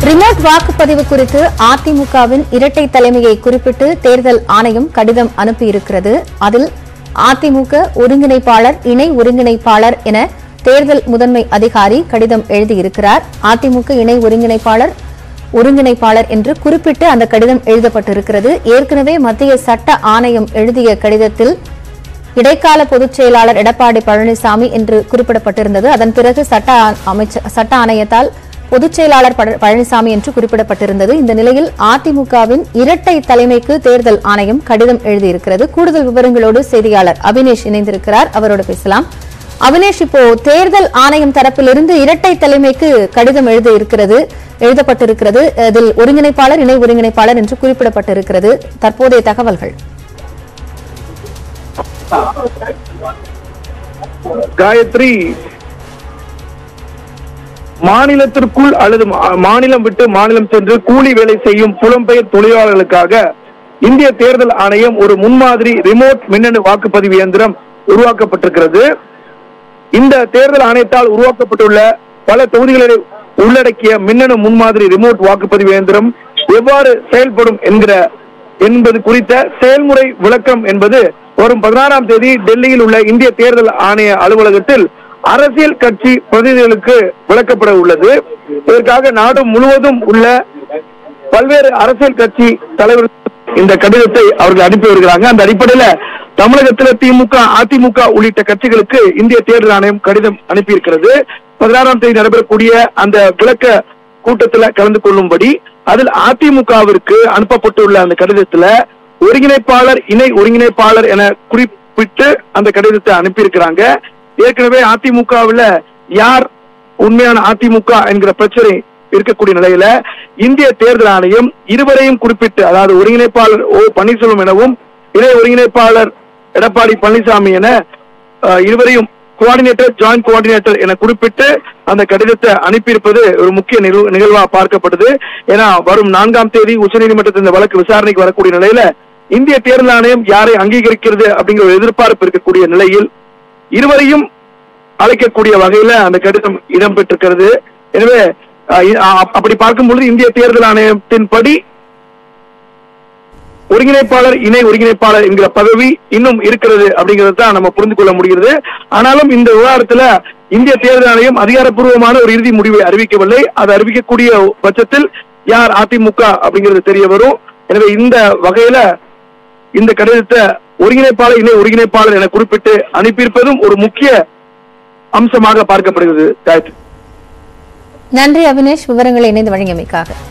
remote வாக்குப்பதிவு குறித்து அதிமுகவின் இரட்டை தலைமையை குறிப்பிட்டு தேர்தல் ஆணையம் கடிதம் அனுப்பியிருக்கிறது அதில் அதிமுக ஒருங்கிணைப்பாளர் இணை ஒருங்கிணைப்பாளர் என தேர்தல் முதன்மை அதிகாரி கடிதம் எழுதியிருக்கிறார் அதிமுக இணை ஒருங்கிணைப்பாளர் ஒருங்கிணைப்பாளர் என்று குறிப்பிட்டு அந்த கடிதம் எழுதப்பட்டிருக்கிறது ஏற்கனவே மத்திய சட்ட ஆணையம் எழுதிய கடிதத்தில் இடைக்கால பொதுச் செயலாளர் எடப்பாடி பழனிசாமி என்று குறிப்பிடப்பட்டிருந்தது அதன் பிறகு சட்ட ஆ- அமைச்ச சட்ட ஆணையத்தால் பொதுச் செயலாளர் பழ- பழனிசாமி என்று குறிப்பிடப்பட்டிருந்தது இந்த நிலையில் அதிமுகவின் இரட்டை தலைமைக்கு தேர்தல் ஆணையம் கடிதம் எழுதியிருக்கிறது கூடுதல் விவரங்களோடு செய்தியாளர் அபினேஷ் இணைந்திருக்கிறார் அவரோடு பேசலாம் அபினேஷ் இப்போ தேர்தல் ஆணையம் தரப்பிலிருந்து இரட்டை தலைமைக்கு கடிதம் எழுத இருக்கிறது எழுதப்பட்டிருக்கிறது இதில் ஒருங்கிணைப்பாளர் இணை ஒருங்கிணைப்பாளர் என்று குறிப்பிடப்பட்டிருக்கிறது தற்போதைய தகவல்கள் காயத்ரி மாநிலத்திற்குள் அல்லது மா- மாநிலம் விட்டு மாநிலம் சென்று கூலி வேலை செய்யும் புலம்பெயர் தொழிலாளர்களுக்காக இந்திய தேர்தல் ஆணையம் ஒரு முன்மாதிரி ரிமோட் மின்னணு வாக்குப்பதிவு இயந்திரம் உருவாக்கப்பட்டிருக்கிறது இந்த தேர்தல் ஆணையத்தால் உருவாக்கப்பட்டுள்ள பல தொகுதிகளை உள்ளடக்கிய மின்னணு முன்மாதிரி ரிமோட் வாக்குப்பதிவு இயந்திரம் எவ்வாறு செயல்படும் என்கிற என்பது குறித்த செயல்முறை விளக்கம் என்பது வரும் பதினாறாம் தேதி டெல்லியில் உள்ள இந்திய தேர்தல் ஆணைய அலுவலகத்தில் அரசியல் கட்சி பிரதிநிதிகளுக்கு விளக்கப்பட உள்ளது இதற்காக நாடு முழுவதும் உள்ள பல்வேறு அரசியல் கட்சி தலைவர்கள் இந்த கடிதத்தை அவர்கள் அனுப்பி வருகிறாங்க அந்த அடிப்படையில தமிழகத்துல திமுக அதிமுக உள்ளிட்ட கட்சிகளுக்கு இந்திய தேர்தல் ஆணையம் கடிதம் அனுப்பியிருக்கிறது பதினாறாம் தேதி நடைபெறக்கூடிய அந்த விளக்க கூட்டத்துல கலந்து கொள்ளும்படி அதில் அதிமுகவிற்கு அனுப்பப்பட்டுள்ள அந்த கடிதத்துல ஒருங்கிணைப்பாளர் இணை ஒருங்கிணைப்பாளர் என குறிப்பிட்டு அந்த கடிதத்தை அனுப்பியிருக்கிறாங்க ஏற்கனவே அதிமுகவுல யார் உண்மையான அதிமுக என்கிற பிரச்சனை இருக்கக்கூடிய நிலையில இந்திய தேர்தல் ஆணையம் இருவரையும் குறிப்பிட்டு அதாவது ஒருங்கிணைப்பாளர் ஓ பன்னீர்செல்வம் எனவும் இணை ஒருங்கிணைப்பாளர் எடப்பாடி பழனிசாமி என அஹ், இருவரையும் கோஆர்டினேட்டர் ஜாயிண்ட் கோஆர்டினேட்டர் என குறிப்பிட்டு அந்த கடிதத்தை அனுப்பியிருப்பது ஒரு முக்கிய நிகழ்வு- நிகழ்வா பார்க்கப்பட்டது ஏன்னா வரும் நான்காம் தேதி உச்சநீதிமன்றத்தில் இந்த வழக்கு விசாரணைக்கு வரக்கூடிய நிலையில இந்திய தேர்தல் ஆணையம் யாரை அங்கீகரிக்கிறது அப்படிங்கிற ஒரு எதிர்பார்ப்பு இருக்கக்கூடிய நிலையில் இருவரையும் அழைக்கக்கூடிய வகையில அந்த கடிதம் இடம்பெற்றிருக்கிறது எனவே அஹ், இ- அ- அப்படி பார்க்கும் பொழுது இந்திய தேர்தல் ஆணையத்தின்படி ஒருங்கிணைப்பாளர் இணை ஒருங்கிணைப்பாளர் என்கிற பதவி இன்னும் இருக்கிறது அப்படிங்கறத தான் நம்ம புரிந்து கொள்ள முடிகிறது ஆனாலும் இந்த விவகாரத்துல இந்திய தேர்தல் ஆணையம் அதிகாரப்பூர்வமான ஒரு இறுதி முடிவை அறிவிக்கவில்லை அது அறிவிக்கக்கூடிய பட்சத்தில் யார் அதிமுக அப்படிங்கிறது தெரிய வரும் எனவே இந்த வகையில இந்த கடிதத்தை ஒருங்கிணைப்பாளர் இணை ஒருங்கிணைப்பாளர் என குறிப்பிட்டு அனுப்பியிருப்பதும் ஒரு முக்கிய அம்சமாக பார்க்கப்படுகிறது காயத்ரி நன்றி அபினேஷ் விவரங்களை இணைந்து வழங்கியமைக்காக